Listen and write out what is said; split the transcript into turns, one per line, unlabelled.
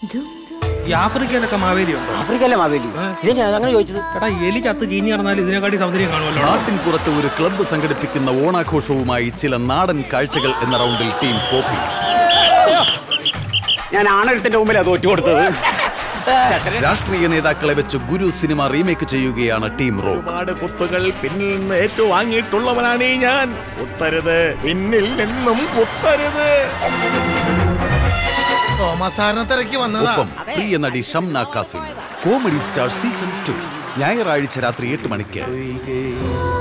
ഈ ആഫ്രിക്കയിലൊക്കെ മാവേലി ഉണ്ടോ
ആഫ്രിക്കയിലെ മാവേലി ഇതെന്നാ അങ്ങനെ ചോദിച്ചത്
എടാ എലി ചത്ത് ചീഞ്ഞ് കിടന്നാലും ഇതിനെക്കാട്ടി സൗന്ദര്യം കാണുമല്ലോ
നാട്ടിൻ പുറത്ത് ഒരു ക്ലബ്ബ് സംഘടിപ്പിക്കുന്ന ഓണാഘോഷവുമായി ചില നാടൻ കാഴ്ചകൾ എന്ന റൗണ്ടിൽ ടീം പോപ്പി
ഞാൻ ആണെഴുത്തിന്റെ മുമ്പിലാ തോറ്റു കൊടുത്തത്
രാഷ്ട്രീയ നേതാക്കളെ വെച്ച് ഗുരു സിനിമ റീമേക്ക് ചെയ്യുകയാണ് ടീം റോക്ക്
ഒരുപാട് കുത്തുകൾ പിന്നിൽ നിന്ന് ഏറ്റുവാങ്ങിയിട്ടുള്ളവനാണ് ഈ ഞാൻ കുത്തരുത് പിന്നിൽ നിന്നും കുത്തരുത്
തോമസ് സാറിനെ തിരക്കി വന്നതാ
ഒപ്പം പ്രിയ നടി Shamna Kasim comedy star season two ഞായറാഴ്ച രാത്രി എട്ട് മണിക്ക്